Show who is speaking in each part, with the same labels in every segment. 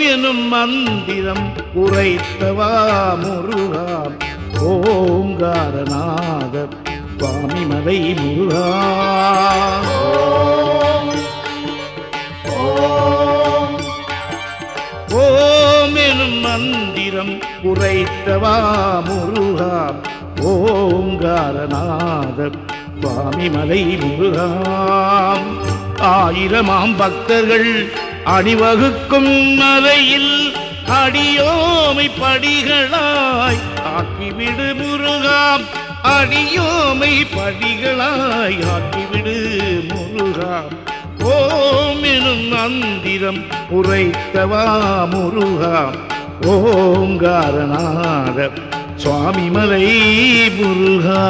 Speaker 1: எனும் மந்திரம் உரைத்தவா முருகா ஓங்காரநாத சுவாமிமலை முருகா ஓம் எனும் மந்திரம் உரைத்தவா முருகா ஓங்காரநாத சுவாமிமலை முருகா ஆயிரமாம் பக்தர்கள் அணிவகுக்கும் மலையில் அடியோமை படிகளாய் ஆக்கிவிடு முருகா அடியோமை படிகளாய் ஆக்கிவிடு முருகா ஓம் எனும் மந்திரம் உரைத்தவா முருகா ஓங்காரநாத சுவாமிமலை முருகா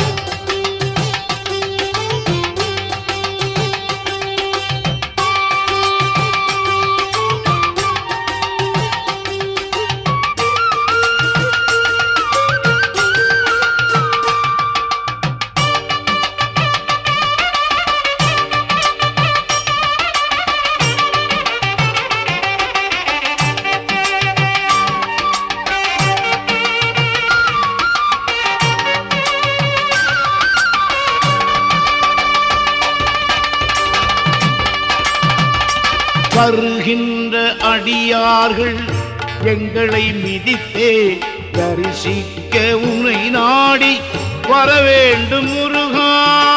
Speaker 1: வருகின்ற அடியார்கள் எங்களை மிதித்தே தரிசிக்க உனை நாடி வரவேண்டும் முருகா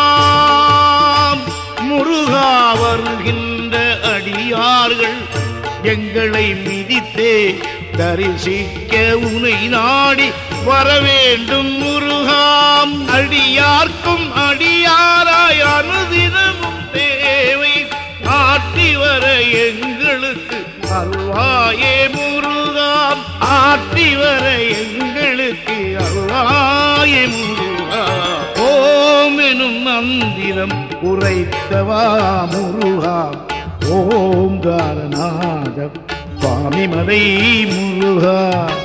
Speaker 1: முருகா வருகின்ற அடியார்கள் எங்களை மிதித்தே தரிசிக்க உனை நாடி வரவேண்டும் முருகாம் அடியார்க்கும் அடியாராய் அனுதினமும் தேவை ஆட்டி வர எங்களுக்கு அருள்வாயே முருகாம் ஆட்டி வர எங்களுக்கு அருள்வாயே முருகா ஓம் எனும் மந்திரம் உரைத்தவா முருகா ஓங்காரநாத சுவாமிமலை முருகா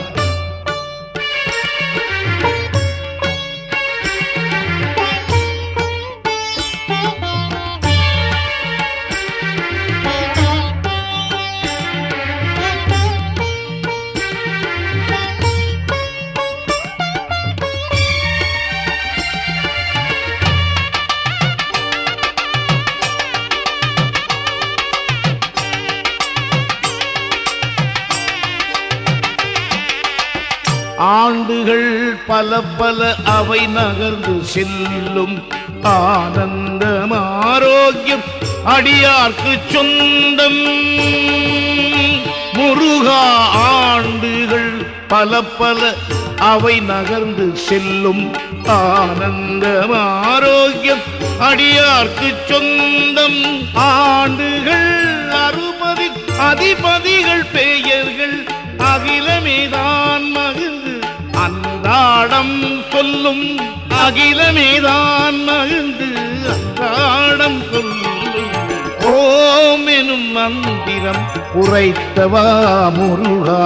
Speaker 1: ஆண்டுகள் பல பல அவை நகர்ந்து செல்லும் ஆனந்தம் ஆரோக்கியம் அடியார்க்கு சொந்தம் முருகா ஆண்டுகள் பல பல அவை நகர்ந்து செல்லும் ஆனந்தம் ஆரோக்கியம் அடியார்க்கு சொந்தம் ஆண்டுகள் அறுபதி அதிபதிகள் பெயர்கள் அகிலமேதான் மகிழ்ந்து அன்றாடம் சொல்லும் அகிலமேதான் மகிழ்ந்து அன்றாடம் சொல்லும் ஓம் எனும் மந்திரம் உரைத்தவா முருகா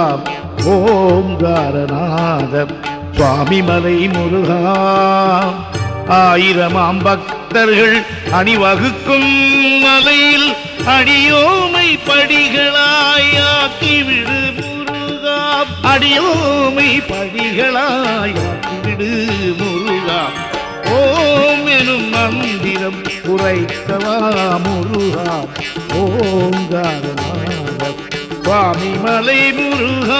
Speaker 1: ஓங்காரநாத சுவாமிமலை முருகா ஆயிரமாம் பக்தர்கள் அணிவகுக்கும் மலையில் அடியோமை படிகளாய் ஆக்கிவிடு முருகா அடியோமை படிகளாய் ஆக்கிவிடு முருகா ஓம் எனும் மந்திரம் உரைத்தவா முருகா ஓங்காரநாத சுவாமி மலை முருகா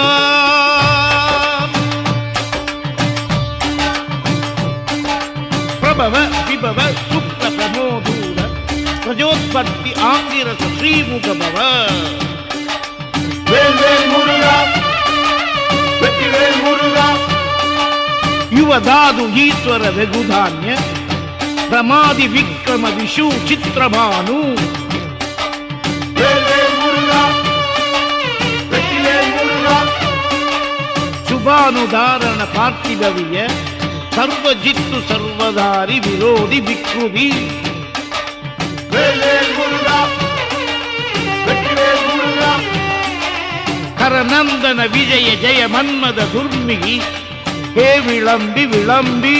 Speaker 1: பிரபவ விபவ சுப்த பிரமோதூர பிரஜோத்பத்தி ஆங்கிரச ஸ்ரீமுகபவ
Speaker 2: வேல்வேல் முருகா வெற்றிவேல் முருகா
Speaker 1: ಯುವದಾದು ಈಶ್ವರ ರಘುಧಾನ್ಯ ಪ್ರಮಾದಿ ವಿಕ್ರಮ ವಿಶು ಚಿತ್ರಭಾನು
Speaker 2: வேல்வேல் முருகா வெற்றிவேல் முருகா
Speaker 1: ಶುಭಾನುಧಾರಣ ಪಾರ್ಥಿವವಿಯ ಸರ್ವಜಿತ್ತು ಸರ್ವಧಾರಿ ವಿರೋಧಿ ವಿಕೃತಿ
Speaker 2: வேல்வேல் முருகா வெற்றிவேல் முருகா
Speaker 1: ಕರನಂದನ ವಿಜಯ ಜಯ ಮನ್ಮದ ದುರ್ಮಿ ಹೇ ವಿಳಂಬಿ ವಿಳಂಬಿ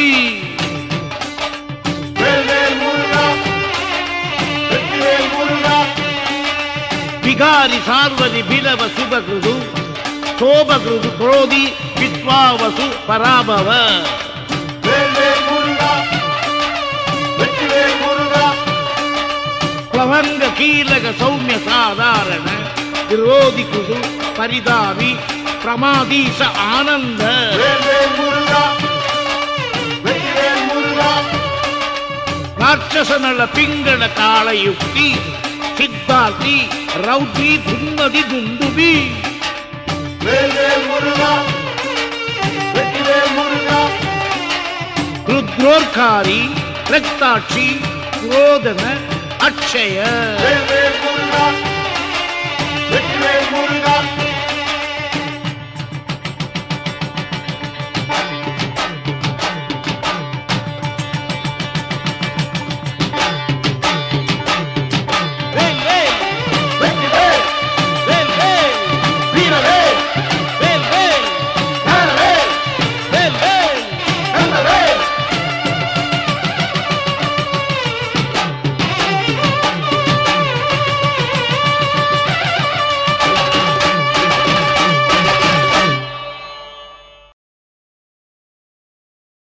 Speaker 2: வேல்வேல் முருகா வெற்றிவேல் முருகா
Speaker 1: விகாரி சார்வதி பிலவ சுபகிருது சோபகிருது குரோதி வித்வாவசு பராபவ
Speaker 2: வேல் வேல் முருகா வெற்றிவேல் முருகா
Speaker 1: ಪ್ಲವಂಗ ಕೀಲಕ ಸೌಮ್ಯ ಸಾಧಾರಣ ವಿರೋಧಿ ಕುದು ಪರಿದಾವಿ ಪ್ರಮಾದೀಶ ಆನಂದ
Speaker 2: வேல் வேல் முருகா வெற்றிவேல் முருகா
Speaker 1: ರಾಕ್ಷಸನಳ ಪಿಂಗಳ ಕಾಳಯುಕ್ತಿ ಸಿದ್ಧಾರ್ಥಿ ರೌದ್ರಿ ದುನ್ನದಿ ದುಂದುಬಿ
Speaker 2: வேல் வேல் முருகா வெற்றிவேல் முருகா
Speaker 1: ರುದ್ರೋರ್ಕಾರಿ ರಕ್ತಾಕ್ಷಿ ಕ್ರೋಧನ ಅಕ್ಷಯ
Speaker 2: வேல் வேல் முருகா வெற்றிவேல் முருகா